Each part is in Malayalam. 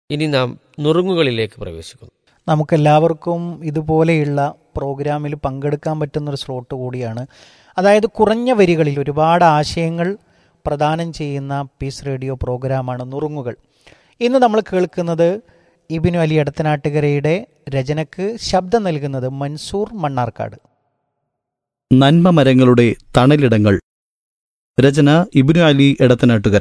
ഇനി നാം നുറുങ്ങുകളിലേക്ക് പ്രവേശിക്കുന്നു നമുക്കെല്ലാവർക്കും ഇതുപോലെയുള്ള പ്രോഗ്രാമിൽ പങ്കെടുക്കാൻ പറ്റുന്നൊരു സ്ലോട്ട് കൂടിയാണ് അതായത് കുറഞ്ഞ വരികളിൽ ഒരുപാട് ആശയങ്ങൾ പ്രദാനം ചെയ്യുന്ന പീസ് റേഡിയോ പ്രോഗ്രാമാണ് നുറുങ്ങുകൾ ഇന്ന് നമ്മൾ കേൾക്കുന്നത് ഇബിനു അലി എടത്തനാട്ടുകരയുടെ രചനയ്ക്ക് ശബ്ദം നൽകുന്നത് മൻസൂർ മണ്ണാർക്കാട് നന്മ മരങ്ങളുടെ തണലിടങ്ങൾ രചന ഇബ്നു അലി എടത്തനാട്ടുകര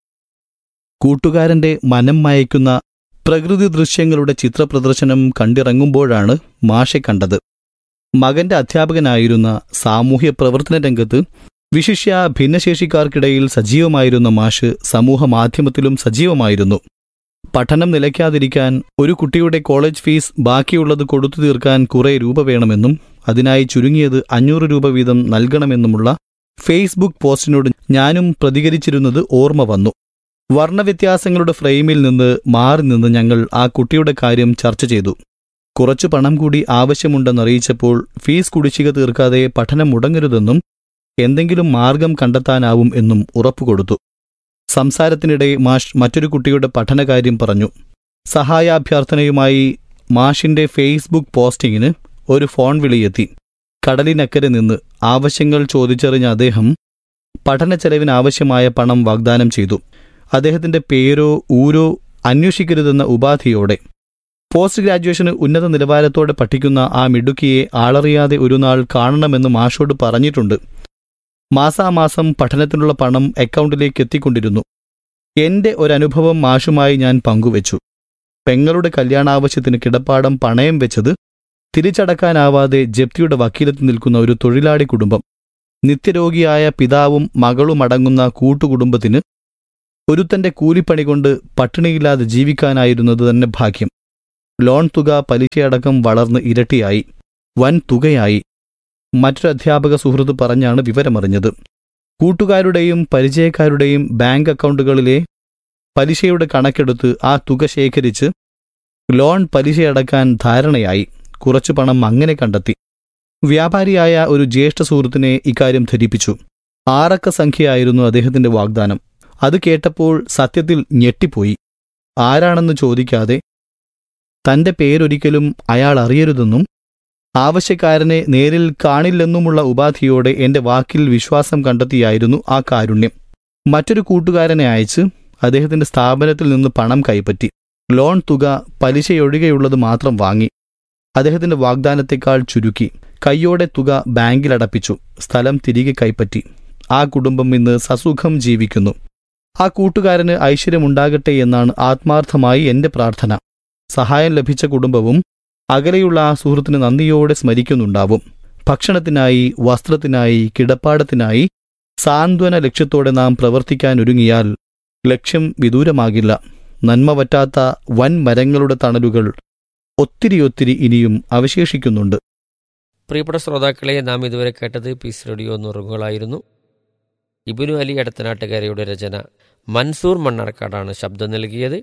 കൂട്ടുകാരന്റെ മനം മയക്കുന്ന പ്രകൃതി ദൃശ്യങ്ങളുടെ ചിത്രപ്രദർശനം കണ്ടിറങ്ങുമ്പോഴാണ് മാഷെ കണ്ടത് മകന്റെ അധ്യാപകനായിരുന്ന സാമൂഹ്യ പ്രവർത്തന രംഗത്ത് വിശിഷ്യ ഭിന്നശേഷിക്കാർക്കിടയിൽ സജീവമായിരുന്ന മാഷ് സമൂഹ മാധ്യമത്തിലും സജീവമായിരുന്നു പഠനം നിലയ്ക്കാതിരിക്കാൻ ഒരു കുട്ടിയുടെ കോളേജ് ഫീസ് ബാക്കിയുള്ളത് കൊടുത്തു തീർക്കാൻ കുറെ രൂപ വേണമെന്നും അതിനായി ചുരുങ്ങിയത് അഞ്ഞൂറ് രൂപ വീതം നൽകണമെന്നുമുള്ള ഫേസ്ബുക്ക് പോസ്റ്റിനോട് ഞാനും പ്രതികരിച്ചിരുന്നത് ഓർമ്മ വന്നു വർണ്ണവ്യത്യാസങ്ങളുടെ ഫ്രെയിമിൽ നിന്ന് മാറി നിന്ന് ഞങ്ങൾ ആ കുട്ടിയുടെ കാര്യം ചർച്ച ചെയ്തു കുറച്ചു പണം കൂടി ആവശ്യമുണ്ടെന്നറിയിച്ചപ്പോൾ ഫീസ് കുടിശ്ശിക തീർക്കാതെ പഠനം മുടങ്ങരുതെന്നും എന്തെങ്കിലും മാർഗം കണ്ടെത്താനാവും എന്നും ഉറപ്പുകൊടുത്തു സംസാരത്തിനിടെ മാഷ് മറ്റൊരു കുട്ടിയുടെ പഠനകാര്യം പറഞ്ഞു സഹായാഭ്യർത്ഥനയുമായി മാഷിന്റെ ഫേസ്ബുക്ക് പോസ്റ്റിങ്ങിന് ഒരു ഫോൺ വിളിയെത്തി കടലിനക്കരെ നിന്ന് ആവശ്യങ്ങൾ ചോദിച്ചറിഞ്ഞ അദ്ദേഹം പഠന ചെലവിന് ആവശ്യമായ പണം വാഗ്ദാനം ചെയ്തു അദ്ദേഹത്തിന്റെ പേരോ ഊരോ അന്വേഷിക്കരുതെന്ന ഉപാധിയോടെ പോസ്റ്റ് ഗ്രാജുവേഷന് ഉന്നത നിലവാരത്തോടെ പഠിക്കുന്ന ആ മിടുക്കിയെ ആളറിയാതെ ഒരു നാൾ കാണണമെന്ന് മാഷോട് പറഞ്ഞിട്ടുണ്ട് മാസാമാസം പഠനത്തിനുള്ള പണം അക്കൗണ്ടിലേക്ക് എത്തിക്കൊണ്ടിരുന്നു എന്റെ ഒരനുഭവം മാഷുമായി ഞാൻ പങ്കുവച്ചു പെങ്ങളുടെ കല്യാണാവശ്യത്തിന് കിടപ്പാടം പണയം വെച്ചത് തിരിച്ചടക്കാനാവാതെ ജപ്തിയുടെ വക്കീലത്ത് നിൽക്കുന്ന ഒരു തൊഴിലാളി കുടുംബം നിത്യരോഗിയായ പിതാവും മകളുമടങ്ങുന്ന കൂട്ടുകുടുംബത്തിന് ഒരുത്തന്റെ കൂലിപ്പണി കൊണ്ട് പട്ടിണിയില്ലാതെ ജീവിക്കാനായിരുന്നത് തന്നെ ഭാഗ്യം ലോൺ തുക പലിശയടക്കം വളർന്ന് ഇരട്ടിയായി വൻ തുകയായി മറ്റൊരു അധ്യാപക സുഹൃത്ത് പറഞ്ഞാണ് വിവരമറിഞ്ഞത് കൂട്ടുകാരുടെയും പരിചയക്കാരുടെയും ബാങ്ക് അക്കൗണ്ടുകളിലെ പലിശയുടെ കണക്കെടുത്ത് ആ തുക ശേഖരിച്ച് ലോൺ പലിശയടക്കാൻ ധാരണയായി കുറച്ചു പണം അങ്ങനെ കണ്ടെത്തി വ്യാപാരിയായ ഒരു ജ്യേഷ്ഠ സുഹൃത്തിനെ ഇക്കാര്യം ധരിപ്പിച്ചു ആറക്ക സംഖ്യയായിരുന്നു അദ്ദേഹത്തിന്റെ വാഗ്ദാനം അത് കേട്ടപ്പോൾ സത്യത്തിൽ ഞെട്ടിപ്പോയി ആരാണെന്ന് ചോദിക്കാതെ തന്റെ പേരൊരിക്കലും അയാൾ അറിയരുതെന്നും ആവശ്യക്കാരനെ നേരിൽ കാണില്ലെന്നുമുള്ള ഉപാധിയോടെ എന്റെ വാക്കിൽ വിശ്വാസം കണ്ടെത്തിയായിരുന്നു ആ കാരുണ്യം മറ്റൊരു കൂട്ടുകാരനെ അയച്ച് അദ്ദേഹത്തിന്റെ സ്ഥാപനത്തിൽ നിന്ന് പണം കൈപ്പറ്റി ലോൺ തുക പലിശയൊഴികെയുള്ളത് മാത്രം വാങ്ങി അദ്ദേഹത്തിന്റെ വാഗ്ദാനത്തെക്കാൾ ചുരുക്കി കയ്യോടെ തുക ബാങ്കിലടപ്പിച്ചു സ്ഥലം തിരികെ കൈപ്പറ്റി ആ കുടുംബം ഇന്ന് സസുഖം ജീവിക്കുന്നു ആ കൂട്ടുകാരന് ഐശ്വര്യമുണ്ടാകട്ടെ എന്നാണ് ആത്മാർത്ഥമായി എന്റെ പ്രാർത്ഥന സഹായം ലഭിച്ച കുടുംബവും അകലെയുള്ള ആ സുഹൃത്തിന് നന്ദിയോടെ സ്മരിക്കുന്നുണ്ടാവും ഭക്ഷണത്തിനായി വസ്ത്രത്തിനായി കിടപ്പാടത്തിനായി സാന്ത്വന ലക്ഷ്യത്തോടെ നാം പ്രവർത്തിക്കാനൊരുങ്ങിയാൽ ലക്ഷ്യം വിദൂരമാകില്ല നന്മ പറ്റാത്ത വൻ മരങ്ങളുടെ തണലുകൾ ഒത്തിരിയൊത്തിരി ഇനിയും അവശേഷിക്കുന്നുണ്ട് പ്രിയപ്പെട്ട ശ്രോതാക്കളെ നാം ഇതുവരെ കേട്ടത് പീസ് റേഡിയോ നുറുങ്ങുകളായിരുന്നു ഇബിനു അലി എടത്തനാട്ടുകാരയുടെ രചന മൻസൂർ മണ്ണാർക്കാടാണ് ശബ്ദം നൽകിയത്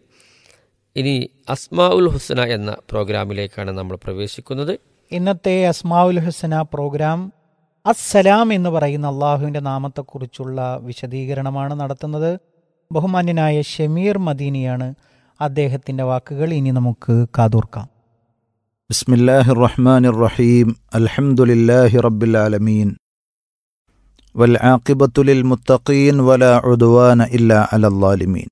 ഇനി അസ്മാ ഉൽ ഹുസ്ന എന്ന പ്രോഗ്രാമിലേക്കാണ് നമ്മൾ പ്രവേശിക്കുന്നത് ഇന്നത്തെ അസ്മാവുൽ ഹുസന പ്രോഗ്രാം അസ്സലാം എന്ന് പറയുന്ന അള്ളാഹുവിൻ്റെ നാമത്തെക്കുറിച്ചുള്ള വിശദീകരണമാണ് നടത്തുന്നത് ബഹുമാന്യനായ ഷമീർ മദീനിയാണ് അദ്ദേഹത്തിൻ്റെ വാക്കുകൾ ഇനി നമുക്ക് കാതോർക്കാം بسم الله الرحمن الرحيم الحمد لله رب العالمين والعاقبة للمتقين ولا عدوان إلا على الظالمين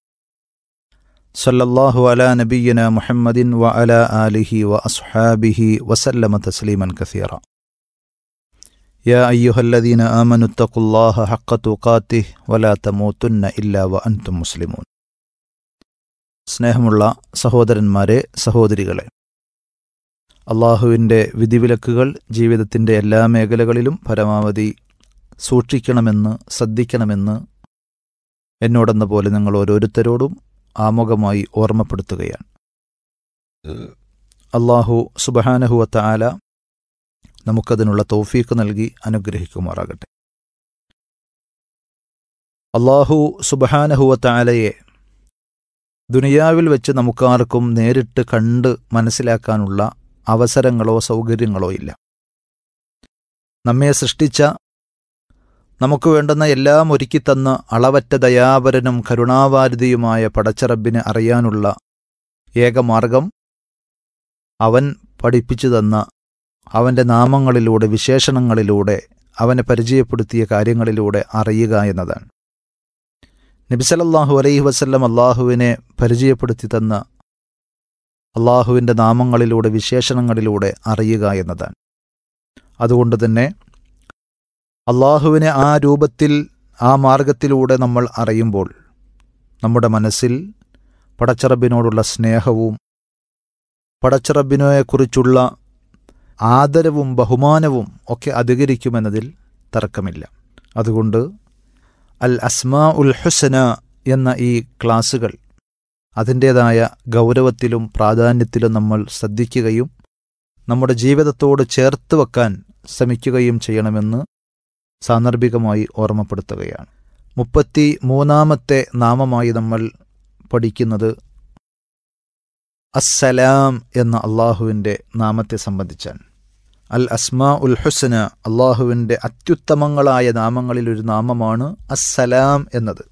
صلى الله على نبينا محمد وعلى آله وأصحابه وسلم تسليما كثيرا يا أيها الذين آمنوا اتقوا الله حق تقاته ولا تموتن إلا وأنتم مسلمون സ്നേഹമുള്ള സഹോദരന്മാരെ സഹോദരികളെ അള്ളാഹുവിൻ്റെ വിധിവിലക്കുകൾ ജീവിതത്തിൻ്റെ എല്ലാ മേഖലകളിലും പരമാവധി സൂക്ഷിക്കണമെന്ന് ശ്രദ്ധിക്കണമെന്ന് എന്നോടെന്ന പോലെ നിങ്ങൾ ഓരോരുത്തരോടും ആമുഖമായി ഓർമ്മപ്പെടുത്തുകയാണ് അള്ളാഹു സുബഹാനഹുവത്ത ആല നമുക്കതിനുള്ള തൗഫീക്ക് നൽകി അനുഗ്രഹിക്കുമാറാകട്ടെ അള്ളാഹു സുബഹാനഹുവത്ത ആലയെ ദുനിയാവിൽ വെച്ച് നമുക്കാർക്കും നേരിട്ട് കണ്ട് മനസ്സിലാക്കാനുള്ള അവസരങ്ങളോ സൗകര്യങ്ങളോ ഇല്ല നമ്മെ സൃഷ്ടിച്ച നമുക്ക് വേണ്ടുന്ന എല്ലാം ഒരുക്കിത്തന്ന അളവറ്റ ദയാപരനും കരുണാവാരിതിയുമായ പടച്ചറബിനെ അറിയാനുള്ള ഏകമാർഗം അവൻ പഠിപ്പിച്ചു തന്ന അവൻ്റെ നാമങ്ങളിലൂടെ വിശേഷണങ്ങളിലൂടെ അവനെ പരിചയപ്പെടുത്തിയ കാര്യങ്ങളിലൂടെ അറിയുക എന്നതാണ് നബിസലല്ലാഹു അലൈഹി വസല്ലം അള്ളാഹുവിനെ പരിചയപ്പെടുത്തി തന്ന അള്ളാഹുവിൻ്റെ നാമങ്ങളിലൂടെ വിശേഷണങ്ങളിലൂടെ അറിയുക എന്നതാണ് അതുകൊണ്ട് തന്നെ അള്ളാഹുവിനെ ആ രൂപത്തിൽ ആ മാർഗത്തിലൂടെ നമ്മൾ അറിയുമ്പോൾ നമ്മുടെ മനസ്സിൽ പടച്ചറബിനോടുള്ള സ്നേഹവും പടച്ചറബിനെക്കുറിച്ചുള്ള ആദരവും ബഹുമാനവും ഒക്കെ അധികരിക്കുമെന്നതിൽ തർക്കമില്ല അതുകൊണ്ട് അൽ അസ്മാ ഉൽ ഹുസന എന്ന ഈ ക്ലാസുകൾ അതിൻ്റേതായ ഗൗരവത്തിലും പ്രാധാന്യത്തിലും നമ്മൾ ശ്രദ്ധിക്കുകയും നമ്മുടെ ജീവിതത്തോട് ചേർത്ത് വെക്കാൻ ശ്രമിക്കുകയും ചെയ്യണമെന്ന് സാന്ദർഭികമായി ഓർമ്മപ്പെടുത്തുകയാണ് മുപ്പത്തി മൂന്നാമത്തെ നാമമായി നമ്മൾ പഠിക്കുന്നത് അസ്സലാം എന്ന അള്ളാഹുവിൻ്റെ നാമത്തെ സംബന്ധിച്ചാണ് അൽ അസ്മാ ഉൽ ഹുസന അള്ളാഹുവിൻ്റെ അത്യുത്തമങ്ങളായ നാമങ്ങളിൽ ഒരു നാമമാണ് അസ്സലാം എന്നത്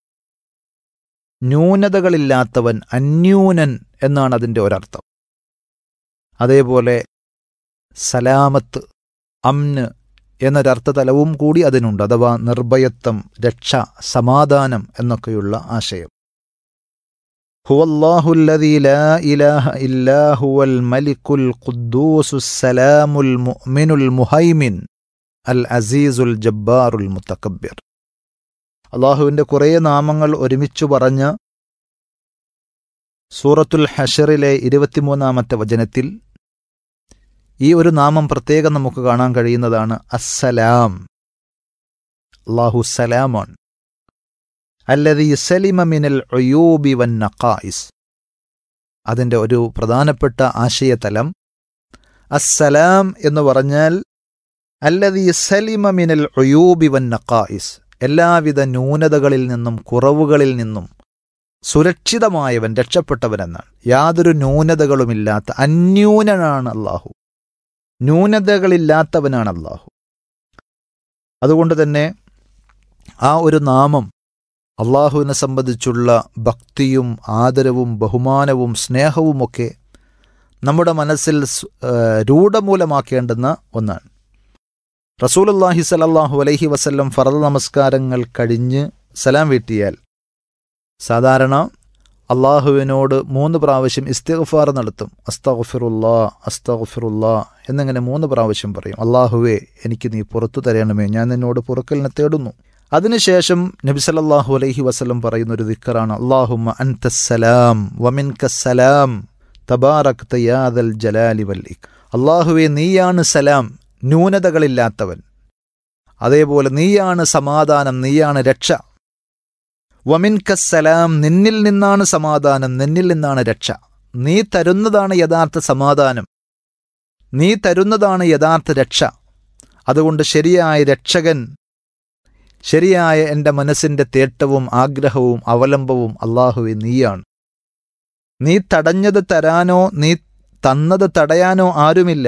ന്യൂനതകളില്ലാത്തവൻ അന്യൂനൻ എന്നാണ് അതിൻ്റെ ഒരർത്ഥം അതേപോലെ സലാമത്ത് അമ്ന് എന്നൊരർത്ഥതലവും കൂടി അതിനുണ്ട് അഥവാ നിർഭയത്വം രക്ഷ സമാധാനം എന്നൊക്കെയുള്ള ആശയം ഹുവല്ലാഹുല്ലദീ ലാ ഇലാഹ ഇല്ലാ ഹുവൽ മലിക്കുൽ ഖുദ്ദൂസുസ് സലാമുൽ മുഅ്മിനുൽ മുഹൈമിൻ അൽ അസീസുൽ ജബ്ബാറുൽ മുത്തക്കബ്ബിർ അള്ളാഹുവിൻ്റെ കുറേ നാമങ്ങൾ ഒരുമിച്ചു പറഞ്ഞ സൂറത്തുൽ ഹഷറിലെ ഇരുപത്തിമൂന്നാമത്തെ വചനത്തിൽ ഈ ഒരു നാമം പ്രത്യേകം നമുക്ക് കാണാൻ കഴിയുന്നതാണ് അസ്സലാം അള്ളാഹു സലാമാണ് അല്ലതി സലിമ മിനൽ ഒയൂബി വൻ നഖായിസ് അതിൻ്റെ ഒരു പ്രധാനപ്പെട്ട ആശയതലം അസ്സലാം എന്ന് പറഞ്ഞാൽ അല്ലതി സലിമ മിനൽ ഒയൂബി വൻ നഖായിസ് എല്ലാവിധ ന്യൂനതകളിൽ നിന്നും കുറവുകളിൽ നിന്നും സുരക്ഷിതമായവൻ രക്ഷപ്പെട്ടവനെന്നാണ് യാതൊരു ന്യൂനതകളുമില്ലാത്ത അന്യൂനനാണ് അള്ളാഹു ന്യൂനതകളില്ലാത്തവനാണ് അള്ളാഹു അതുകൊണ്ട് തന്നെ ആ ഒരു നാമം അള്ളാഹുവിനെ സംബന്ധിച്ചുള്ള ഭക്തിയും ആദരവും ബഹുമാനവും സ്നേഹവുമൊക്കെ നമ്മുടെ മനസ്സിൽ സ്- ആ, രൂഢമൂലമാക്കേണ്ടുന്ന ഒന്നാണ് റസൂലുള്ളാഹി സലല്ലാഹു അലൈഹി വസല്ലം ഫറദ നമസ്കാരങ്ങൾ കഴിഞ്ഞ് സലാം വീട്ടിയാൽ സാധാരണ അള്ളാഹുവിനോട് മൂന്ന് പ്രാവശ്യം ഇസ്തിഗ്ഫാർ നടത്തും അസ്തഗ്ഫിറുല്ലാ അസ്തഗ്ഫിറുല്ലാ എന്നിങ്ങനെ മൂന്ന് പ്രാവശ്യം പറയും അള്ളാഹുവേ എനിക്ക് നീ പുറത്തു തരണമേ ഞാൻ നിന്നോട് പുറക്കലിനെ തേടുന്നു അതിനുശേഷം നബി സല്ലല്ലാഹു അലൈഹി വസല്ലം പറയുന്ന ഒരു ദിക്കറാണ് അള്ളാഹുമ്മ അൻതസ്സലാം വമിൻകസ്സലാം തബാറക് തയാദൽ ജലാലി വല്ലിക് അള്ളാഹുവെ നീയാണ് സലാം ന്യൂനതകളില്ലാത്തവൻ അതേപോലെ നീയാണ് സമാധാനം നീയാണ് രക്ഷ വമിൻകസ്സലാം നിന്നിൽ നിന്നാണ് സമാധാനം നിന്നിൽ നിന്നാണ് രക്ഷ നീ തരുന്നതാണ് യഥാർത്ഥ സമാധാനം നീ തരുന്നതാണ് യഥാർത്ഥ രക്ഷ അതുകൊണ്ട് ശരിയായ രക്ഷകൻ ശരിയായ എൻ്റെ മനസ്സിൻ്റെ തേട്ടവും ആഗ്രഹവും അവലംബവും അള്ളാഹുവെ നീയാണ് നീ തടഞ്ഞത് തരാനോ നീ തന്നത് തടയാനോ ആരുമില്ല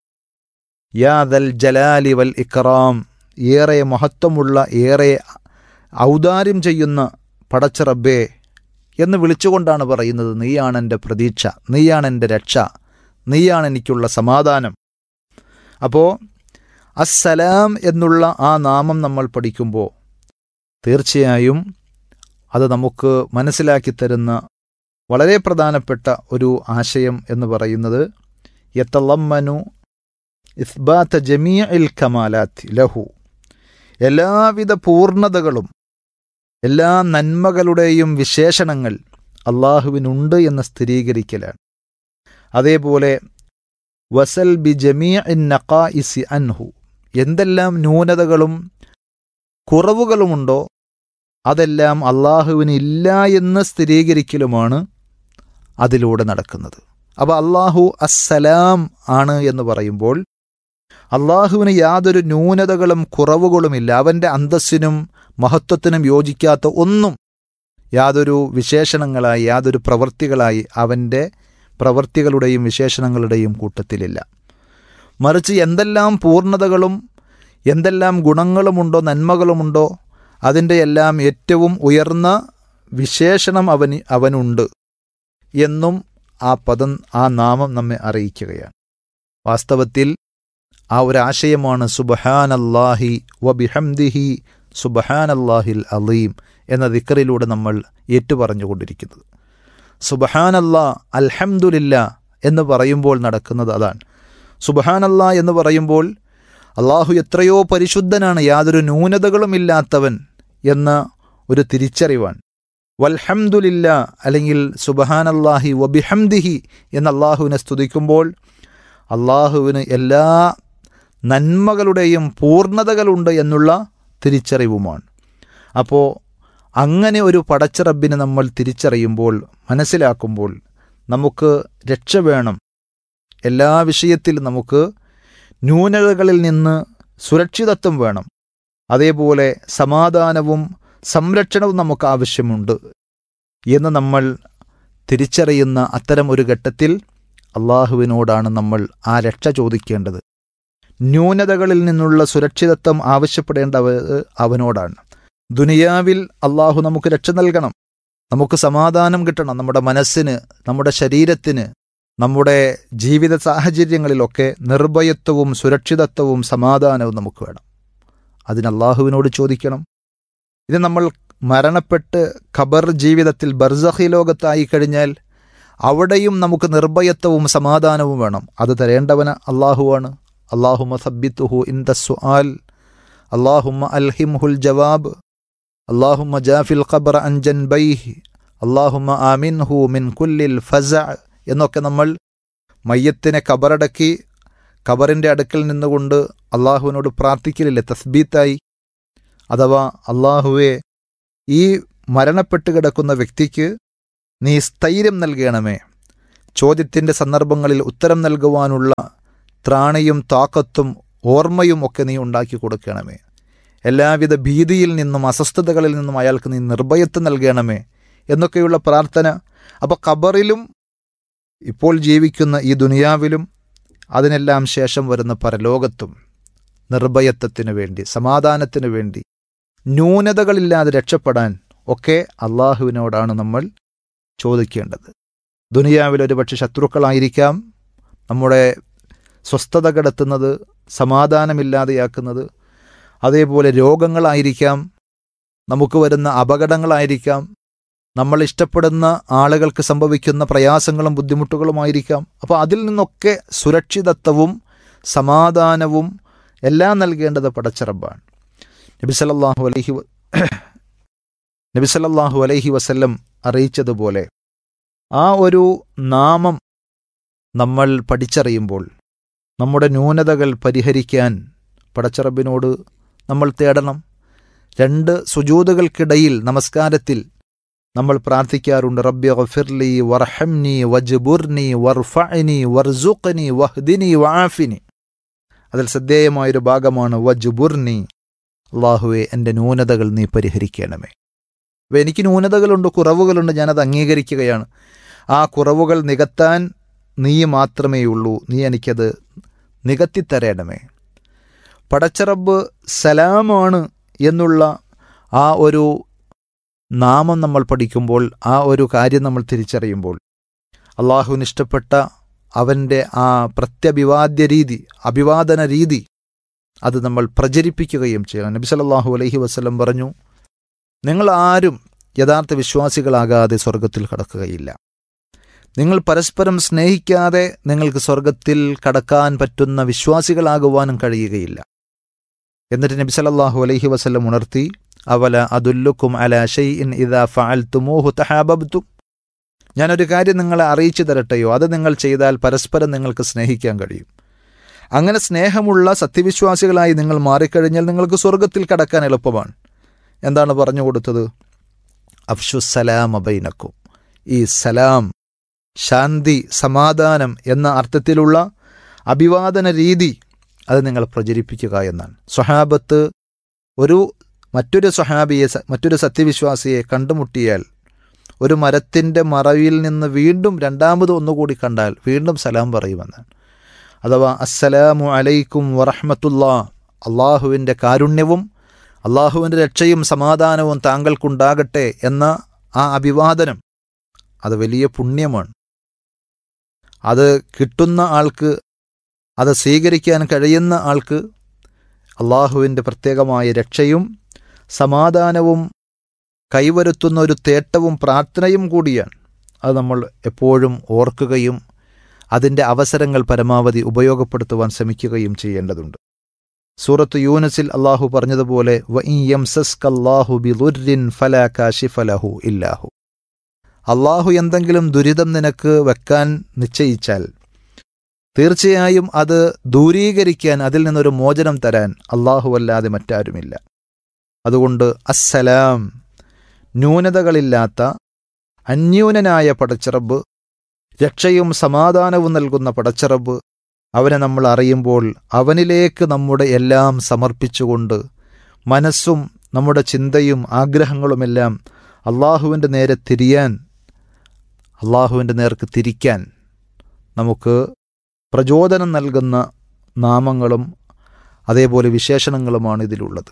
യാദൽ ജലാലി വൽ ഇക്റാം ഏറെ മഹത്വമുള്ള ഏറെ ഔദാര്യം ചെയ്യുന്ന പടച്ച റബ്ബേ എന്ന് വിളിച്ചുകൊണ്ടാണ് പറയുന്നത് നീയാണ് എൻ്റെ പ്രതീക്ഷ നീയാണ് എൻ്റെ രക്ഷ നീയാണ് എനിക്കുള്ള സമാധാനം അപ്പോൾ അസ്സലാം എന്നുള്ള ആ നാമം നമ്മൾ പഠിക്കുമ്പോൾ തീർച്ചയായും അത് നമുക്ക് മനസ്സിലാക്കി തരുന്ന വളരെ പ്രധാനപ്പെട്ട ഒരു ആശയം എന്ന് പറയുന്നത് യത്തലമ്മനു ഇസ്ബാത്ത ജമീ ഇൽ കമാലാത്ത് ലഹു എല്ലാവിധ പൂർണ്ണതകളും എല്ലാ നന്മകളുടെയും വിശേഷണങ്ങൾ അള്ളാഹുവിനുണ്ട് എന്ന് സ്ഥിരീകരിക്കലാണ് അതേപോലെ വസൽ ബി ജമീ ഇൻ നഖാഇസി അൻഹു എന്തെല്ലാം ന്യൂനതകളും കുറവുകളുമുണ്ടോ അതെല്ലാം അള്ളാഹുവിന് ഇല്ല എന്ന് സ്ഥിരീകരിക്കലുമാണ് അതിലൂടെ നടക്കുന്നത് അപ്പോൾ അള്ളാഹു അസ്സലാം ആണ് എന്ന് പറയുമ്പോൾ അള്ളാഹുവിന് യാതൊരു ന്യൂനതകളും കുറവുകളുമില്ല അവൻ്റെ അന്തസ്സിനും മഹത്വത്തിനും യോജിക്കാത്ത ഒന്നും യാതൊരു വിശേഷണങ്ങളായി യാതൊരു പ്രവൃത്തികളായി അവൻ്റെ പ്രവൃത്തികളുടെയും വിശേഷണങ്ങളുടെയും കൂട്ടത്തിലില്ല മറിച്ച് എന്തെല്ലാം പൂർണ്ണതകളും എന്തെല്ലാം ഗുണങ്ങളുമുണ്ടോ നന്മകളുമുണ്ടോ അതിൻ്റെ എല്ലാം ഏറ്റവും ഉയർന്ന വിശേഷണം അവന് അവനുണ്ട് എന്നും ആ പദം ആ നാമം നമ്മെ അറിയിക്കുകയാണ് വാസ്തവത്തിൽ ആ ഒരു ആശയമാണ് സുബഹാനല്ലാഹി വബിഹംദിഹി സുബഹാനല്ലാഹിൽ അലീം എന്ന ദിക്കറിലൂടെ നമ്മൾ ഏറ്റുപറഞ്ഞുകൊണ്ടിരിക്കുന്നത് സുബഹാനല്ലാ അൽഹംദുലില്ല എന്ന് പറയുമ്പോൾ നടക്കുന്നത് അതാണ് സുബഹാനല്ലാ എന്ന് പറയുമ്പോൾ അള്ളാഹു എത്രയോ പരിശുദ്ധനാണ് യാതൊരു ന്യൂനതകളുമില്ലാത്തവൻ എന്ന ഒരു തിരിച്ചറിവാണ് വൽഹംദുലില്ല അല്ലെങ്കിൽ സുബഹാനല്ലാഹി വബിഹംദിഹി എന്ന് അള്ളാഹുവിനെ സ്തുതിക്കുമ്പോൾ അള്ളാഹുവിന് എല്ലാ നന്മകളുടെയും പൂർണ്ണതകളുണ്ട് എന്നുള്ള തിരിച്ചറിവുമാണ് അപ്പോൾ അങ്ങനെ ഒരു പടച്ചറബിനെ നമ്മൾ തിരിച്ചറിയുമ്പോൾ മനസ്സിലാക്കുമ്പോൾ നമുക്ക് രക്ഷ വേണം എല്ലാ വിഷയത്തിലും നമുക്ക് ന്യൂനതകളിൽ നിന്ന് സുരക്ഷിതത്വം വേണം അതേപോലെ സമാധാനവും സംരക്ഷണവും നമുക്ക് ആവശ്യമുണ്ട് എന്ന് നമ്മൾ തിരിച്ചറിയുന്ന അത്തരം ഒരു ഘട്ടത്തിൽ അള്ളാഹുവിനോടാണ് നമ്മൾ ആ രക്ഷ ചോദിക്കേണ്ടത് ന്യൂനതകളിൽ നിന്നുള്ള സുരക്ഷിതത്വം ആവശ്യപ്പെടേണ്ടവ അവനോടാണ് ദുനിയാവിൽ അള്ളാഹു നമുക്ക് രക്ഷ നൽകണം നമുക്ക് സമാധാനം കിട്ടണം നമ്മുടെ മനസ്സിന് നമ്മുടെ ശരീരത്തിന് നമ്മുടെ ജീവിത സാഹചര്യങ്ങളിലൊക്കെ നിർഭയത്വവും സുരക്ഷിതത്വവും സമാധാനവും നമുക്ക് വേണം അതിന് അള്ളാഹുവിനോട് ചോദിക്കണം ഇത് നമ്മൾ മരണപ്പെട്ട് ഖബർ ജീവിതത്തിൽ ബർസഹി ലോകത്തായി കഴിഞ്ഞാൽ അവിടെയും നമുക്ക് നിർഭയത്വവും സമാധാനവും വേണം അത് തരേണ്ടവന് അള്ളാഹുവാണ് അള്ളാഹുമ സബ്ബിത്തുഹു ഇൻ ദ സുആൽ അള്ളാഹുമ അൽഹിംഹുൽ ജവാബ് അള്ളാഹുമ ജാഫിൽ ഖബർ അൻജൻ ബൈഹ് അള്ളാഹുമ ആമിൻഹു മിൻ കുല്ലിൽ ഫസ എന്നൊക്കെ നമ്മൾ മയ്യത്തിനെ കബറടക്കി ഖബറിൻ്റെ അടുക്കൽ നിന്നുകൊണ്ട് അള്ളാഹുവിനോട് പ്രാർത്ഥിക്കലില്ലേ തസ്ബീത്തായി അഥവാ അള്ളാഹുവെ ഈ മരണപ്പെട്ട് കിടക്കുന്ന വ്യക്തിക്ക് നീ സ്ഥൈര്യം നൽകണമേ ചോദ്യത്തിൻ്റെ സന്ദർഭങ്ങളിൽ ഉത്തരം നൽകുവാനുള്ള ത്രാണിയും താക്കത്തും ഓർമ്മയും ഒക്കെ നീ ഉണ്ടാക്കി കൊടുക്കണമേ എല്ലാവിധ ഭീതിയിൽ നിന്നും അസ്വസ്ഥതകളിൽ നിന്നും അയാൾക്ക് നീ നിർഭയത്വം നൽകണമേ എന്നൊക്കെയുള്ള പ്രാർത്ഥന അപ്പോൾ ഖബറിലും ഇപ്പോൾ ജീവിക്കുന്ന ഈ ദുനിയാവിലും അതിനെല്ലാം ശേഷം വരുന്ന പരലോകത്തും നിർഭയത്വത്തിനു വേണ്ടി സമാധാനത്തിനു വേണ്ടി ന്യൂനതകളില്ലാതെ രക്ഷപ്പെടാൻ ഒക്കെ അള്ളാഹുവിനോടാണ് നമ്മൾ ചോദിക്കേണ്ടത് ദുനിയാവിൽ ഒരുപക്ഷെ ശത്രുക്കളായിരിക്കാം നമ്മുടെ സ്വസ്ഥത കെടുത്തുന്നത് സമാധാനമില്ലാതെയാക്കുന്നത് അതേപോലെ രോഗങ്ങളായിരിക്കാം നമുക്ക് വരുന്ന അപകടങ്ങളായിരിക്കാം നമ്മൾ ഇഷ്ടപ്പെടുന്ന ആളുകൾക്ക് സംഭവിക്കുന്ന പ്രയാസങ്ങളും ബുദ്ധിമുട്ടുകളുമായിരിക്കാം അപ്പോൾ അതിൽ നിന്നൊക്കെ സുരക്ഷിതത്വവും സമാധാനവും എല്ലാം നൽകേണ്ടത് പടച്ചിറബാണ് നബി സല്ലല്ലാഹു അലൈഹി വ- നബി സല്ലല്ലാഹു അലൈഹി വസല്ലം അറിയിച്ചതുപോലെ ആ ഒരു നാമം നമ്മൾ പഠിച്ചറിയുമ്പോൾ നമ്മുടെ ന്യൂനതകൾ പരിഹരിക്കാൻ പടച്ചറബിനോട് നമ്മൾ തേടണം രണ്ട് സുജൂതുകൾക്കിടയിൽ നമസ്കാരത്തിൽ നമ്മൾ പ്രാർത്ഥിക്കാറുണ്ട് റബ്ബി ഗഫിർലി വർഹംനി വജ്ബുർനി വർഫഅനി വർസുഖ്നി വഹ്ദിനി വആഫിനി അതിൽ ശ്രദ്ധേയമായൊരു ഭാഗമാണ് വജ്ബുർനി അള്ളാഹുവെ എൻ്റെ ന്യൂനതകൾ നീ പരിഹരിക്കണമേ അപ്പോൾ എനിക്ക് ന്യൂനതകളുണ്ട് കുറവുകളുണ്ട് ഞാനത് അംഗീകരിക്കുകയാണ് ആ കുറവുകൾ നികത്താൻ നീ മാത്രമേ ഉള്ളൂ നീ എനിക്കത് നികത്തിത്തരേണമേ പടച്ചറബ് സലാമാണ് എന്നുള്ള ആ ഒരു നാമം നമ്മൾ പഠിക്കുമ്പോൾ ആ ഒരു കാര്യം നമ്മൾ തിരിച്ചറിയുമ്പോൾ അള്ളാഹുവിന് ഇഷ്ടപ്പെട്ട അവൻ്റെ ആ പ്രത്യഭിവാദ്യ രീതി അഭിവാദന രീതി അത് നമ്മൾ പ്രചരിപ്പിക്കുകയും ചെയ്യണം നബി സല്ലല്ലാഹു അലൈഹി വസല്ലം പറഞ്ഞു നിങ്ങൾ ആരും യഥാർത്ഥ വിശ്വാസികളാകാതെ സ്വർഗത്തിൽ കടക്കുകയില്ല നിങ്ങൾ പരസ്പരം സ്നേഹിക്കാതെ നിങ്ങൾക്ക് സ്വർഗത്തിൽ കടക്കാൻ പറ്റുന്ന വിശ്വാസികളാകുവാനും കഴിയുകയില്ല എന്നിട്ട് നബി സല്ലല്ലാഹു അലൈഹി വസല്ലം ഉണർത്തി അവല അതുല്ലുക്കും അല ഷൈഇൻ ഇദാ ഫഅൽതുമൂഹു തഹാബബ്തും ഞാനൊരു കാര്യം നിങ്ങളെ അറിയിച്ചു തരട്ടെയോ അത് നിങ്ങൾ ചെയ്താൽ പരസ്പരം നിങ്ങൾക്ക് സ്നേഹിക്കാൻ കഴിയും അങ്ങനെ സ്നേഹമുള്ള സത്യവിശ്വാസികളായി നിങ്ങൾ മാറിക്കഴിഞ്ഞാൽ നിങ്ങൾക്ക് സ്വർഗത്തിൽ കടക്കാൻ എളുപ്പമാണ് എന്താണ് പറഞ്ഞു കൊടുത്തത് അഫ്ഷുസലാം അബൈനക്കും ഈ സലാം ശാന്തി സമാധാനം എന്ന അർത്ഥത്തിലുള്ള അഭിവാദന രീതി അത് നിങ്ങൾ പ്രചരിപ്പിക്കുക എന്നാണ് സ്വഹാബത്ത് ഒരു മറ്റൊരു സ്വഹാബിയെ സ- മറ്റൊരു സത്യവിശ്വാസിയെ കണ്ടുമുട്ടിയാൽ ഒരു മരത്തിൻ്റെ മറവിൽ നിന്ന് വീണ്ടും രണ്ടാമത് ഒന്നുകൂടി കണ്ടാൽ വീണ്ടും സലാം പറയുമെന്നാണ് അഥവാ അസ്സലാമു അലൈക്കും വറഹ്മത്തുള്ളാ അള്ളാഹുവിൻ്റെ കാരുണ്യവും അള്ളാഹുവിൻ്റെ രക്ഷയും സമാധാനവും താങ്കൾക്കുണ്ടാകട്ടെ എന്ന ആ അഭിവാദനം അത് വലിയ പുണ്യമാണ് അത് കിട്ടുന്ന ആൾക്ക് അത് സ്വീകരിക്കാൻ കഴിയുന്ന ആൾക്ക് അള്ളാഹുവിൻ്റെ പ്രത്യേകമായ രക്ഷയും സമാധാനവും കൈവരുത്തുന്ന ഒരു തേട്ടവും പ്രാർത്ഥനയും കൂടിയാണ് അത് നമ്മൾ എപ്പോഴും ഓർക്കുകയും അതിൻ്റെ അവസരങ്ങൾ പരമാവധി ഉപയോഗപ്പെടുത്തുവാൻ ശ്രമിക്കുകയും ചെയ്യേണ്ടതുണ്ട് സൂറത്ത് യൂനസിൽ അള്ളാഹു പറഞ്ഞതുപോലെ ഫലഹു ഇല്ലാഹു അള്ളാഹു എന്തെങ്കിലും ദുരിതം നിനക്ക് വെക്കാൻ നിശ്ചയിച്ചാൽ തീർച്ചയായും അത് ദൂരീകരിക്കാൻ അതിൽ നിന്നൊരു മോചനം തരാൻ അല്ലാഹുവല്ലാതെ മറ്റാരുമില്ല അതുകൊണ്ട് അസ്സലാം ന്യൂനതകളില്ലാത്ത അന്യൂനനായ പടച്ചിറബ് രക്ഷയും സമാധാനവും നൽകുന്ന പടച്ചിറബ് അവനെ നമ്മൾ അറിയുമ്പോൾ അവനിലേക്ക് നമ്മുടെ എല്ലാം സമർപ്പിച്ചുകൊണ്ട് മനസ്സും നമ്മുടെ ചിന്തയും ആഗ്രഹങ്ങളുമെല്ലാം അള്ളാഹുവിൻ്റെ നേരെ തിരിയാൻ അള്ളാഹുവിൻ്റെ നേർക്ക് തിരിക്കാൻ നമുക്ക് പ്രചോദനം നൽകുന്ന നാമങ്ങളും അതേപോലെ വിശേഷണങ്ങളുമാണ് ഇതിലുള്ളത്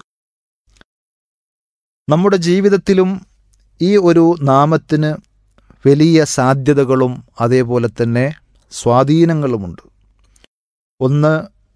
നമ്മുടെ ജീവിതത്തിലും ഈ ഒരു നാമത്തിന് വലിയ സാധ്യതകളും അതേപോലെ തന്നെ സ്വാധീനങ്ങളുമുണ്ട് ഒന്ന്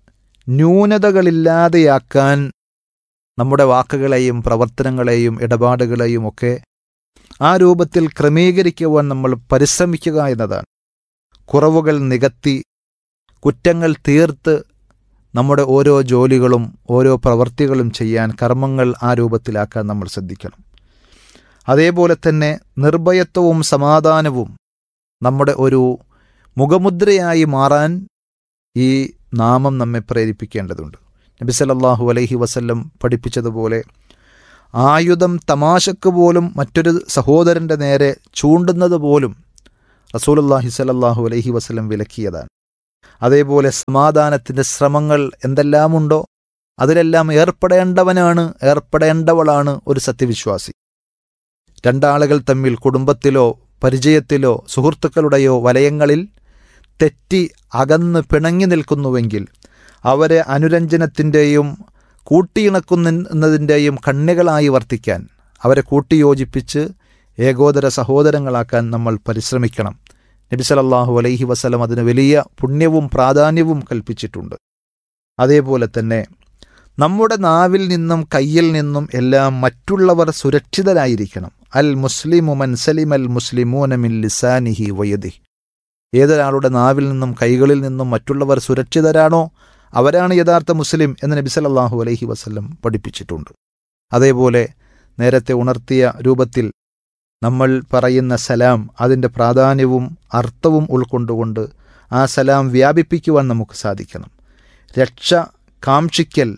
ന്യൂനതകളില്ലാതെയാക്കാൻ നമ്മുടെ വാക്കുകളെയും പ്രവർത്തനങ്ങളെയും ഇടപാടുകളെയും ഒക്കെ ആ രൂപത്തിൽ ക്രമീകരിക്കുവാൻ നമ്മൾ പരിശ്രമിക്കുക എന്നതാണ് കുറവുകൾ നികത്തി കുറ്റങ്ങൾ തീർത്ത് നമ്മുടെ ഓരോ ജോലികളും ഓരോ പ്രവൃത്തികളും ചെയ്യാൻ കർമ്മങ്ങൾ ആ രൂപത്തിലാക്കാൻ നമ്മൾ ശ്രദ്ധിക്കണം അതേപോലെ തന്നെ നിർഭയത്വവും സമാധാനവും നമ്മുടെ ഒരു മുഖമുദ്രയായി മാറാൻ ഈ നാമം നമ്മെ പ്രേരിപ്പിക്കേണ്ടതുണ്ട് നബി സല്ലല്ലാഹു അലൈഹി വസല്ലം പഠിപ്പിച്ചതുപോലെ ആയുധം തമാശക്ക് പോലും മറ്റൊരു സഹോദരൻ്റെ നേരെ ചൂണ്ടുന്നത് പോലും റസൂലുള്ളാഹി സല്ലല്ലാഹു അലൈഹി വസല്ലം വിലക്കിയതാണ് അതേപോലെ സമാധാനത്തിൻ്റെ ശ്രമങ്ങൾ എന്തെല്ലാമുണ്ടോ അതിലെല്ലാം ഏർപ്പെടേണ്ടവനാണ് ഏർപ്പെടേണ്ടവളാണ് ഒരു സത്യവിശ്വാസി രണ്ടാളുകൾ തമ്മിൽ കുടുംബത്തിലോ പരിചയത്തിലോ സുഹൃത്തുക്കളുടെയോ വലയങ്ങളിൽ തെറ്റി അകന്ന് പിണങ്ങി നിൽക്കുന്നുവെങ്കിൽ അവരെ അനുരഞ്ജനത്തിൻ്റെയും കൂട്ടിയിണക്കുന്നതിൻ്റെയും കണ്ണികളായി വർത്തിക്കാൻ അവരെ കൂട്ടിയോജിപ്പിച്ച് ഏകോദര സഹോദരങ്ങളാക്കാൻ നമ്മൾ പരിശ്രമിക്കണം നബി സല്ലല്ലാഹു അലൈഹി വസല്ലം അതിന് വലിയ പുണ്യവും പ്രാധാന്യവും കൽപ്പിച്ചിട്ടുണ്ട് അതേപോലെ തന്നെ നമ്മുടെ നാവിൽ നിന്നും കയ്യിൽ നിന്നും എല്ലാം മറ്റുള്ളവർ സുരക്ഷിതരായിരിക്കണം അൽ മുസ്ലിമു മൻസലിം അൽ മുസ്ലിമൂനമിൻ ലിസാനിഹി വയദി ഏതൊരാളുടെ നാവിൽ നിന്നും കൈകളിൽ നിന്നും മറ്റുള്ളവർ സുരക്ഷിതരാണോ അവരാണ് യഥാർത്ഥ മുസ്ലിം എന്ന് നബി സല്ലല്ലാഹു അലൈഹി വസല്ലം പഠിപ്പിച്ചിട്ടുണ്ട് അതേപോലെ നേരത്തെ ഉണർത്തിയ രൂപത്തിൽ നമ്മൾ പറയുന്ന സലാം അതിൻ്റെ പ്രാധാന്യവും അർത്ഥവും ഉൾക്കൊണ്ടുകൊണ്ട് ആ സലാം വ്യാപിപ്പിക്കുവാൻ നമുക്ക് സാധിക്കണം രക്ഷ കാക്ഷിക്കൽ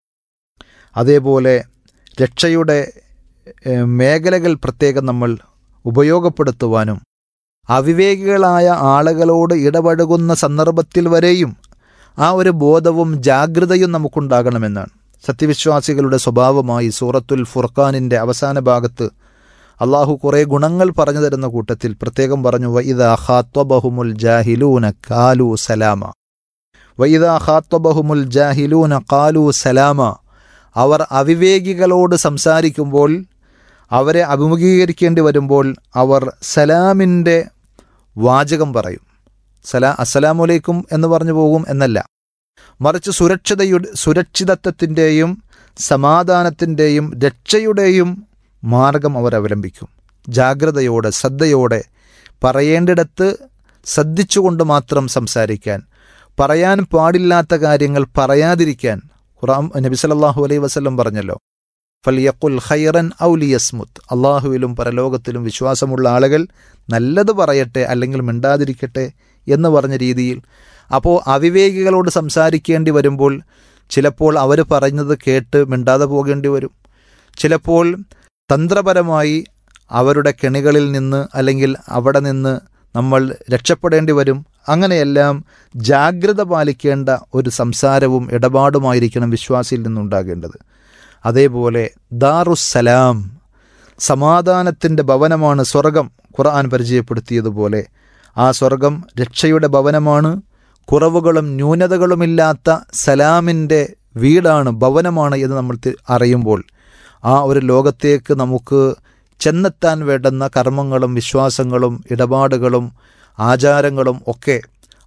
അതേപോലെ രക്ഷയുടെ ഏഹ്, മേഖലകൾ പ്രത്യേകം നമ്മൾ ഉപയോഗപ്പെടുത്തുവാനും അവിവേകികളായ ആളുകളോട് ഇടപഴകുന്ന സന്ദർഭത്തിൽ വരെയും ആ ഒരു ബോധവും ജാഗ്രതയും നമുക്കുണ്ടാകണമെന്നാണ് സത്യവിശ്വാസികളുടെ സ്വഭാവമായി സൂറത്തുൽ ഫുർഖാനിൻ്റെ അവസാന ഭാഗത്ത് അള്ളാഹു കുറേ ഗുണങ്ങൾ പറഞ്ഞു തരുന്ന കൂട്ടത്തിൽ പ്രത്യേകം പറഞ്ഞു വൈദ ഖാത്വബഹുമുൽ ജാഹിലൂന കാലു സലാമ വൈദ ഖാത്വബഹുമുൽ ജാഹിലൂന കാലു സലാമ അവർ അവിവേകികളോട് സംസാരിക്കുമ്പോൾ അവരെ അഭിമുഖീകരിക്കേണ്ടി വരുമ്പോൾ അവർ സലാമിൻ്റെ വാചകം പറയും സലാ അസ്സലാമലൈക്കും എന്ന് പറഞ്ഞു പോകും എന്നല്ല മറിച്ച് സുരക്ഷിതയുടെ സുരക്ഷിതത്വത്തിൻ്റെയും സമാധാനത്തിൻ്റെയും രക്ഷയുടെയും മാർഗം അവർ അവലംബിക്കും ജാഗ്രതയോടെ ശ്രദ്ധയോടെ പറയേണ്ടിടത്ത് ശ്രദ്ധിച്ചുകൊണ്ട് മാത്രം സംസാരിക്കാൻ പറയാൻ പാടില്ലാത്ത കാര്യങ്ങൾ പറയാതിരിക്കാൻ ഖുറാം നബി സല്ലല്ലാഹു അലൈഹി വസല്ലം പറഞ്ഞല്ലോ ഫലിയഖുൽ ഖൈറൻ ഔ ലിയസ്മുത്ത് അള്ളാഹുവിലും പരലോകത്തിലും വിശ്വാസമുള്ള ആളുകൾ നല്ലത് പറയട്ടെ അല്ലെങ്കിൽ മിണ്ടാതിരിക്കട്ടെ എന്ന് പറഞ്ഞ രീതിയിൽ അപ്പോൾ അവിവേകികളോട് സംസാരിക്കേണ്ടി വരുമ്പോൾ ചിലപ്പോൾ അവർ പറയുന്നത് കേട്ട് മിണ്ടാതെ പോകേണ്ടി വരും ചിലപ്പോൾ തന്ത്രപരമായി അവരുടെ കെണികളിൽ നിന്ന് അല്ലെങ്കിൽ അവിടെ നിന്ന് നമ്മൾ രക്ഷപ്പെടേണ്ടി വരും അങ്ങനെയെല്ലാം ജാഗ്രത പാലിക്കേണ്ട ഒരു സംസാരവും ഇടപാടുമായിരിക്കണം വിശ്വാസിയിൽ നിന്നുണ്ടാകേണ്ടത് അതേപോലെ ദാറുസ്സലാം സമാധാനത്തിൻ്റെ ഭവനമാണ് സ്വർഗം ഖുർആൻ പരിചയപ്പെടുത്തിയതുപോലെ ആ സ്വർഗം രക്ഷയുടെ ഭവനമാണ് കുറവുകളും ന്യൂനതകളുമില്ലാത്ത സലാമിൻ്റെ വീടാണ് ഭവനമാണ് എന്ന് നമ്മൾ തി- അറിയുമ്പോൾ ആ ഒരു ലോകത്തേക്ക് നമുക്ക് ചെന്നെത്താൻ വേണ്ടുന്ന കർമ്മങ്ങളും വിശ്വാസങ്ങളും ഇടപാടുകളും ആചാരങ്ങളും ഒക്കെ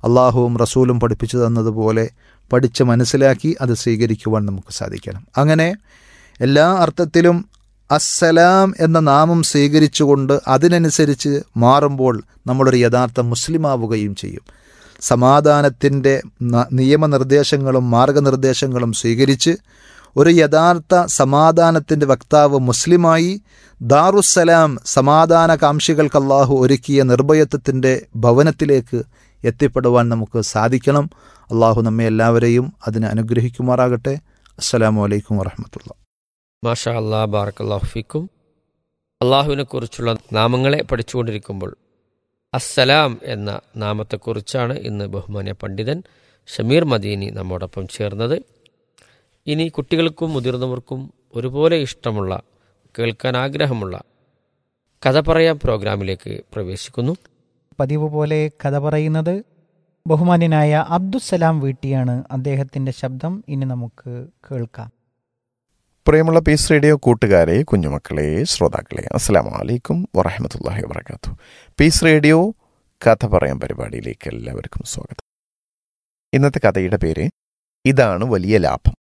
അള്ളാഹുവും റസൂലും പഠിപ്പിച്ചു തന്നതുപോലെ പഠിച്ച് മനസ്സിലാക്കി അത് സ്വീകരിക്കുവാൻ നമുക്ക് സാധിക്കണം അങ്ങനെ എല്ലാ അർത്ഥത്തിലും അസ്സലാം എന്ന നാമം സ്വീകരിച്ചുകൊണ്ട് അതിനനുസരിച്ച് മാറുമ്പോൾ നമ്മളൊരു യഥാർത്ഥ മുസ്ലിമാവുകയും ചെയ്യും സമാധാനത്തിൻ്റെ ന- നിയമനിർദ്ദേശങ്ങളും മാർഗനിർദ്ദേശങ്ങളും സ്വീകരിച്ച് ഒരു യഥാർത്ഥ സമാധാനത്തിൻ്റെ വക്താവ് മുസ്ലിമായി ദാറുസ്സലാം സമാധാനകാംക്ഷികൾക്ക് അള്ളാഹു ഒരുക്കിയ നിർഭയത്വത്തിൻ്റെ ഭവനത്തിലേക്ക് എത്തിപ്പെടുവാൻ നമുക്ക് സാധിക്കണം അള്ളാഹു നമ്മെ എല്ലാവരെയും അതിന് അനുഗ്രഹിക്കുമാറാകട്ടെ അസ്സലാമു അലൈക്കും വറഹമത്തുള്ള മാഷാ അല്ലാ ബാറക്കല്ലാഹു ഫിക്കും അള്ളാഹുവിനെ കുറിച്ചുള്ള നാമങ്ങളെ പഠിച്ചുകൊണ്ടിരിക്കുമ്പോൾ അസ്സലാം എന്ന നാമത്തെക്കുറിച്ചാണ് ഇന്ന് ബഹുമാന്യ പണ്ഡിതൻ ഷമീർ മദീനി നമ്മോടൊപ്പം ചേർന്നത് ഇനി കുട്ടികൾക്കും മുതിർന്നവർക്കും ഒരുപോലെ ഇഷ്ടമുള്ള കേൾക്കാൻ ആഗ്രഹമുള്ള കഥ പറയാം പ്രോഗ്രാമിലേക്ക് പ്രവേശിക്കുന്നു പതിവ് പോലെ കഥ പറയുന്നത് ബഹുമാന്യനായ അബ്ദുസലാം വീട്ടിയാണ് അദ്ദേഹത്തിന്റെ ശബ്ദം ഇനി നമുക്ക് കേൾക്കാം പ്രിയമുള്ള പീസ് റേഡിയോ കൂട്ടുകാരെ കുഞ്ഞുമക്കളെ ശ്രോതാക്കളെ അസ്സാം വലൈക്കും വറഹമത്തല്ലാഹി വാബർക്കാത്തു പീസ് റേഡിയോ കഥ പറയാൻ പരിപാടിയിലേക്ക് എല്ലാവർക്കും സ്വാഗതം ഇന്നത്തെ കഥയുടെ പേര് ഇതാണ് വലിയ ലാഭം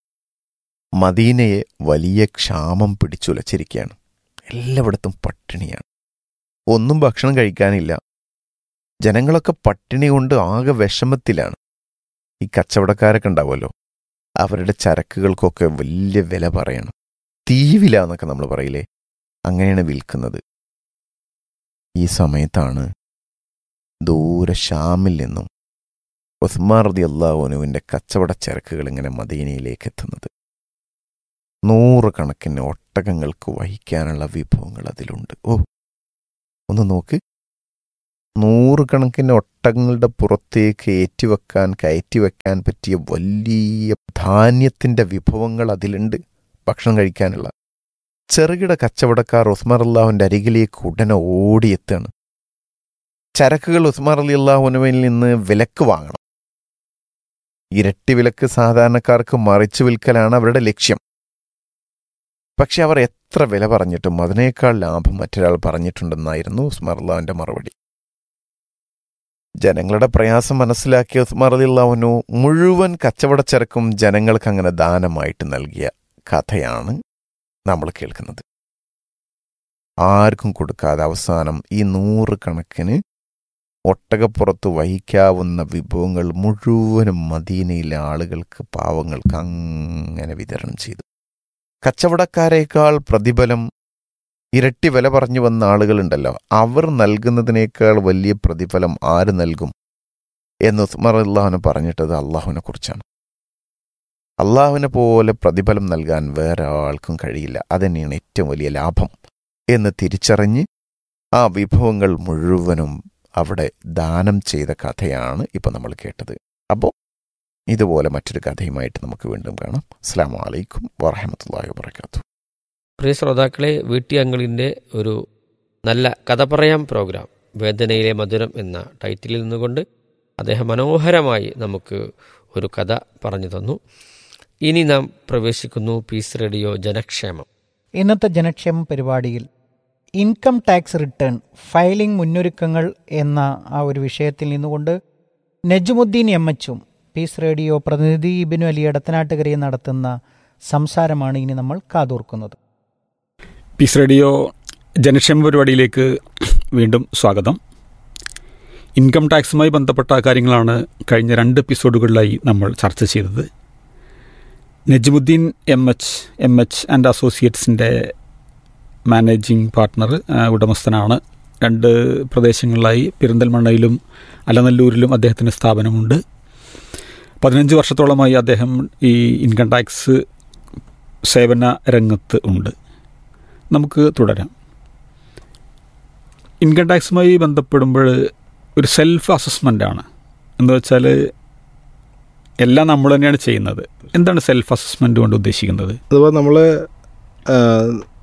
മദീനയെ വലിയ ക്ഷാമം പിടിച്ചുലച്ചിരിക്കുകയാണ് എല്ലായിടത്തും പട്ടിണിയാണ് ഒന്നും ഭക്ഷണം കഴിക്കാനില്ല ജനങ്ങളൊക്കെ പട്ടിണി കൊണ്ട് ആകെ വിഷമത്തിലാണ് ഈ കച്ചവടക്കാരൊക്കെ ഉണ്ടാവുമല്ലോ അവരുടെ ചരക്കുകൾക്കൊക്കെ വലിയ വില പറയണം തീവില എന്നൊക്കെ നമ്മൾ പറയില്ലേ അങ്ങനെയാണ് വിൽക്കുന്നത് ഈ സമയത്താണ് ദൂരെ ഷാമിൽ നിന്നും ഉസ്മാൻ റതി അള്ളാഹുനുവിൻ്റെ കച്ചവട ചരക്കുകൾ ഇങ്ങനെ മദീനയിലേക്ക് എത്തുന്നത് നൂറുകണക്കിന് ഒട്ടകങ്ങൾക്ക് വഹിക്കാനുള്ള വിഭവങ്ങൾ അതിലുണ്ട് ഓ ഒന്ന് നോക്ക് നൂറുകണക്കിന് ഒട്ടകങ്ങളുടെ പുറത്തേക്ക് ഏറ്റിവെക്കാൻ കയറ്റിവെക്കാൻ പറ്റിയ വലിയ ധാന്യത്തിന്റെ വിഭവങ്ങൾ അതിലുണ്ട് ഭക്ഷണം കഴിക്കാനുള്ള ചെറുകിട കച്ചവടക്കാർ ഉസ്മാർ അള്ളാഹുവിന്റെ അരികിലേക്ക് ഉടനെ ഓടിയെത്താണ് ചരക്കുകൾ ഉസ്മാർ അലി അള്ളാഹുനുവിൽ നിന്ന് വിലക്ക് വാങ്ങണം ഇരട്ടി വിലക്ക് സാധാരണക്കാർക്ക് മറിച്ചു വിൽക്കലാണ് അവരുടെ ലക്ഷ്യം പക്ഷെ അവർ എത്ര വില പറഞ്ഞിട്ടും അതിനേക്കാൾ ലാഭം മറ്റൊരാൾ പറഞ്ഞിട്ടുണ്ടെന്നായിരുന്നു ഉസ്മാർ അള്ളാഹുവിന്റെ മറുപടി ജനങ്ങളുടെ പ്രയാസം മനസ്സിലാക്കിയ ഉസ്മാർ അലിള്ളാഹുനു മുഴുവൻ കച്ചവടച്ചരക്കും ജനങ്ങൾക്ക് അങ്ങനെ ദാനമായിട്ട് നൽകിയ കഥയാണ് നമ്മൾ കേൾക്കുന്നത് ആർക്കും കൊടുക്കാതെ അവസാനം ഈ നൂറ് കണക്കിന് ഒട്ടകപ്പുറത്ത് വഹിക്കാവുന്ന വിഭവങ്ങൾ മുഴുവനും മദീനയിലെ ആളുകൾക്ക് പാവങ്ങൾക്ക് അങ്ങനെ വിതരണം ചെയ്തു കച്ചവടക്കാരേക്കാൾ പ്രതിഫലം ഇരട്ടി വില പറഞ്ഞു വന്ന ആളുകളുണ്ടല്ലോ അവർ നൽകുന്നതിനേക്കാൾ വലിയ പ്രതിഫലം ആര് നൽകും എന്ന് ഉസ്മർ അള്ളാഹുനെ പറഞ്ഞിട്ടത് അള്ളാഹുവിനെ കുറിച്ചാണ് അള്ളാഹുവിനെ പോലെ പ്രതിഫലം നൽകാൻ വേറെ ആൾക്കും കഴിയില്ല അതുതന്നെയാണ് ഏറ്റവും വലിയ ലാഭം എന്ന് തിരിച്ചറിഞ്ഞ് ആ വിഭവങ്ങൾ മുഴുവനും അവിടെ ദാനം ചെയ്ത കഥയാണ് ഇപ്പം നമ്മൾ കേട്ടത് അപ്പോൾ ഇതുപോലെ മറ്റൊരു കഥയുമായിട്ട് നമുക്ക് വീണ്ടും കാണാം അസ്സാം വലൈക്കും വാഹമത്തല്ലാഹി വാബർക്കാത്തു പ്രിയ ശ്രോതാക്കളെ വീട്ടിയങ്കളിൻ്റെ ഒരു നല്ല കഥ പറയാം പ്രോഗ്രാം വേദനയിലെ മധുരം എന്ന ടൈറ്റിലിൽ നിന്നുകൊണ്ട് അദ്ദേഹം മനോഹരമായി നമുക്ക് ഒരു കഥ പറഞ്ഞു തന്നു ഇനി നാം പ്രവേശിക്കുന്നു പീസ് റേഡിയോ ജനക്ഷേമം ഇന്നത്തെ ജനക്ഷേമ പരിപാടിയിൽ ഇൻകം ടാക്സ് റിട്ടേൺ ഫയലിംഗ് മുന്നൊരുക്കങ്ങൾ എന്ന ആ ഒരു വിഷയത്തിൽ നിന്നുകൊണ്ട് നജുമുദ്ദീൻ എം എച്ചും പീസ് റേഡിയോ പ്രതിനിധി ഇബിനു അലി എടത്തനാട്ടുകരയെ നടത്തുന്ന സംസാരമാണ് ഇനി നമ്മൾ കാതോർക്കുന്നത് പീസ് റേഡിയോ ജനക്ഷേമ പരിപാടിയിലേക്ക് വീണ്ടും സ്വാഗതം ഇൻകം ടാക്സുമായി ബന്ധപ്പെട്ട കാര്യങ്ങളാണ് കഴിഞ്ഞ രണ്ട് എപ്പിസോഡുകളിലായി നമ്മൾ ചർച്ച ചെയ്തത് Najmuddeen M H M H and അസോസിയേറ്റ്സിൻ്റെ മാനേജിംഗ് പാർട്ട്ണർ ആ, ഉടമസ്ഥനാണ് രണ്ട് പ്രദേശങ്ങളിലായി പെരിന്തൽമണ്ണയിലും അലനല്ലൂരിലും അദ്ദേഹത്തിന് സ്ഥാപനമുണ്ട് പതിനഞ്ച് വർഷത്തോളമായി അദ്ദേഹം ഈ ഇൻകം ടാക്സ് സേവന രംഗത്ത് ഉണ്ട് നമുക്ക് തുടരാം ഇൻകം ടാക്സുമായി ബന്ധപ്പെടുമ്പോൾ ഒരു സെൽഫ് അസസ്മെൻ്റ് ആണ് എന്ന് വെച്ചാൽ എല്ലാം നമ്മൾ തന്നെയാണ് ചെയ്യുന്നത് എന്താണ് സെൽഫ് അസസ്മെൻ്റ് കൊണ്ട് ഉദ്ദേശിക്കുന്നത് അഥവാ നമ്മൾ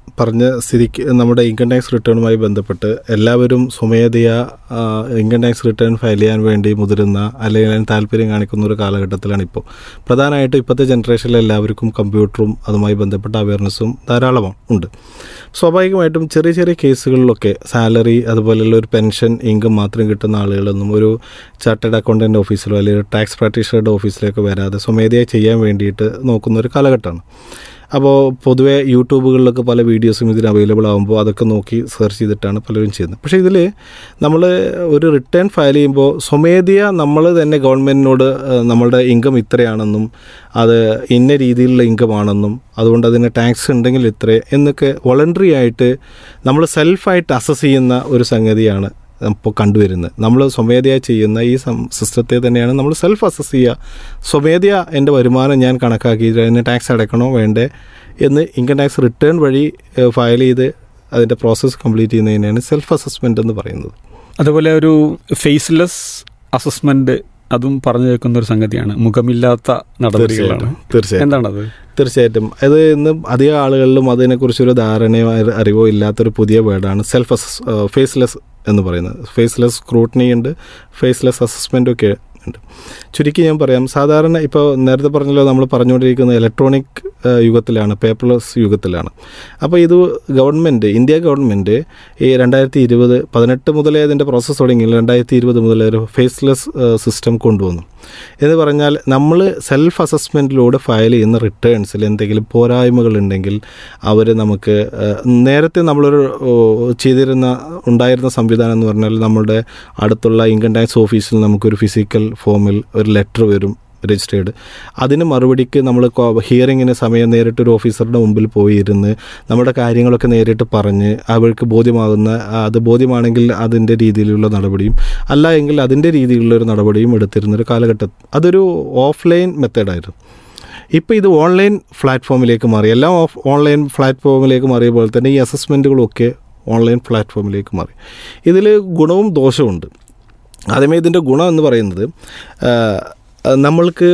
പറഞ്ഞ സ്ഥിതിക്ക് നമ്മുടെ ഇൻകം ടാക്സ് റിട്ടേണുമായി ബന്ധപ്പെട്ട് എല്ലാവരും സ്വമേധയാ ആ, ഇൻകം ടാക്സ് റിട്ടേൺ ഫയൽ ചെയ്യാൻ വേണ്ടി മുതിരുന്ന അല്ലെങ്കിൽ അതിന് താല്പര്യം കാണിക്കുന്ന ഒരു കാലഘട്ടത്തിലാണ് ഇപ്പോൾ പ്രധാനമായിട്ടും ഇപ്പോഴത്തെ ജനറേഷനിൽ എല്ലാവർക്കും കമ്പ്യൂട്ടറും അതുമായി ബന്ധപ്പെട്ട അവയർനെസ്സും ധാരാളം ഉണ്ട് സ്വാഭാവികമായിട്ടും ചെറിയ ചെറിയ കേസുകളിലൊക്കെ സാലറി അതുപോലെയുള്ള ഒരു പെൻഷൻ ഇൻകം മാത്രം കിട്ടുന്ന ആളുകളൊന്നും ഒരു ചാർട്ടേഡ് അക്കൗണ്ടൻ്റ് ഓഫീസിലോ അല്ലെങ്കിൽ ടാക്സ് പ്രാക്ടീഷണറുടെ ഓഫീസിലേക്ക് വരാതെ സ്വമേധയാ ചെയ്യാൻ വേണ്ടിയിട്ട് നോക്കുന്ന ഒരു കാലഘട്ടമാണ് അപ്പോൾ പൊതുവേ യൂട്യൂബുകളിലൊക്കെ പല വീഡിയോസും ഇതിന് അവൈലബിൾ ആകുമ്പോൾ അതൊക്കെ നോക്കി സെർച്ച് ചെയ്തിട്ടാണ് പലരും ചെയ്യുന്നത് പക്ഷേ ഇതിൽ നമ്മൾ ഒരു റിട്ടേൺ ഫയൽ ചെയ്യുമ്പോൾ സ്വമേധയാ നമ്മൾ തന്നെ ഗവൺമെൻറ്റിനോട് ഏഹ്, നമ്മളുടെ ഇൻകം ഇത്രയാണെന്നും അത് ഇന്ന രീതിയിലുള്ള ഇൻകം ആണെന്നും അതുകൊണ്ട് അതിന് ടാക്സ് ഉണ്ടെങ്കിൽ ഇത്ര എന്നൊക്കെ വോളണ്ടറി ആയിട്ട് നമ്മൾ സെൽഫായിട്ട് അസസ് ചെയ്യുന്ന ഒരു സംഗതിയാണ് ഇപ്പോൾ കണ്ടുവരുന്നത് നമ്മൾ സ്വമേധയാ ചെയ്യുന്ന ഈ സം- സിസ്റ്റത്തെ തന്നെയാണ് നമ്മൾ സെൽഫ് അസസ് ചെയ്യുക സ്വമേധയാ എൻ്റെ വരുമാനം ഞാൻ കണക്കാക്കിയിട്ട് അതിന് ടാക്സ് അടയ്ക്കണോ വേണ്ടേ എന്ന് ഇൻകം ടാക്സ് റിട്ടേൺ വഴി ഏഹ്, ഫയൽ ചെയ്ത് അതിൻ്റെ പ്രോസസ്സ് കംപ്ലീറ്റ് ചെയ്യുന്നതിനാണ് സെൽഫ് അസസ്മെൻ്റ് എന്ന് പറയുന്നത് അതുപോലെ ഒരു ഫേസ്ലെസ് അസസ്മെന്റ് അതും പറഞ്ഞു കേൾക്കുന്ന ഒരു സംഗതിയാണ് മുഖമില്ലാത്ത നടപടികളാണ് തീർച്ചയായിട്ടും തീർച്ചയായിട്ടും എന്താണത് തീർച്ചയായിട്ടും അത് ഇന്ന് അധികം ആളുകളിലും അതിനെക്കുറിച്ചൊരു ധാരണയോ അറി- അറിവോ ഇല്ലാത്തൊരു പുതിയ വേർഡാണ് സെൽഫ് അസസ് ഫേസ്ലെസ് എന്ന് പറയുന്നത് ഫേസ്ലെസ് സ്ക്രൂട്ടനി ഉണ്ട് ഫേസ്ലെസ് അസസ്മെൻ്റ് ഒക്കെ ഉണ്ട് ചുരുക്കി ഞാൻ പറയാം സാധാരണ ഇപ്പോൾ നേരത്തെ പറഞ്ഞല്ലോ നമ്മൾ പറഞ്ഞുകൊണ്ടിരിക്കുന്നത് ഇലക്ട്രോണിക് യുഗത്തിലാണ് പേപ്പർലെസ് യുഗത്തിലാണ് അപ്പോൾ ഇത് ഗവൺമെൻറ് ഇന്ത്യ ഗവൺമെൻറ് ഈ രണ്ടായിരത്തി ഇരുപത് പതിനെട്ട് മുതലേ അതിൻ്റെ പ്രോസസ്സ് തുടങ്ങി രണ്ടായിരത്തി ഇരുപത് മുതലേ ഒരു ഫേസ്ലെസ് സിസ്റ്റം കൊണ്ടുവന്നു എന്ന് പറഞ്ഞാൽ നമ്മൾ സെൽഫ് അസസ്മെൻറ്റിലൂടെ ഫയൽ ചെയ്യുന്ന റിട്ടേൺസിൽ എന്തെങ്കിലും പോരായ്മകളുണ്ടെങ്കിൽ അവർ നമുക്ക് ഏഹ്, നേരത്തെ നമ്മളൊരു ഓ, ചെയ്തിരുന്ന ഉണ്ടായിരുന്ന സംവിധാനം എന്ന് പറഞ്ഞാൽ നമ്മളുടെ അടുത്തുള്ള ഇൻകം ടാക്സ് ഓഫീസിൽ നമുക്കൊരു ഫിസിക്കൽ ഫോമിൽ ഒരു ലെറ്റർ വരും രജിസ്റ്റേർഡ് അതിന് മറുപടിക്ക് നമ്മൾ ഹിയറിങ്ങിന് സമയം നേരിട്ട് ഒരു ഓഫീസറുടെ മുമ്പിൽ പോയി ഇരുന്ന് നമ്മുടെ കാര്യങ്ങളൊക്കെ നേരിട്ട് പറഞ്ഞ് അവർക്ക് ബോധ്യമാകുന്ന ആ, അത് ബോധ്യമാണെങ്കിൽ അതിൻ്റെ രീതിയിലുള്ള നടപടിയും അല്ല എങ്കിൽ അതിൻ്റെ രീതിയിലുള്ള ഒരു നടപടിയും എടുത്തിരുന്നൊരു കാലഘട്ടം അതൊരു ഓഫ്ലൈൻ മെത്തേഡായിരുന്നു ഇപ്പോൾ ഇത് ഓൺലൈൻ പ്ലാറ്റ്ഫോമിലേക്ക് മാറി എല്ലാം ഓഫ് ഓൺലൈൻ പ്ലാറ്റ്ഫോമിലേക്ക് മാറിയ പോലെ തന്നെ ഈ അസസ്മെൻറ്റുകളൊക്കെ ഓൺലൈൻ പ്ലാറ്റ്ഫോമിലേക്ക് മാറി ഇതിൽ ഗുണവും ദോഷവുമുണ്ട് ആദ്യമേ ഇതിൻ്റെ ഗുണം എന്ന് പറയുന്നത് ആ, നമ്മൾക്ക്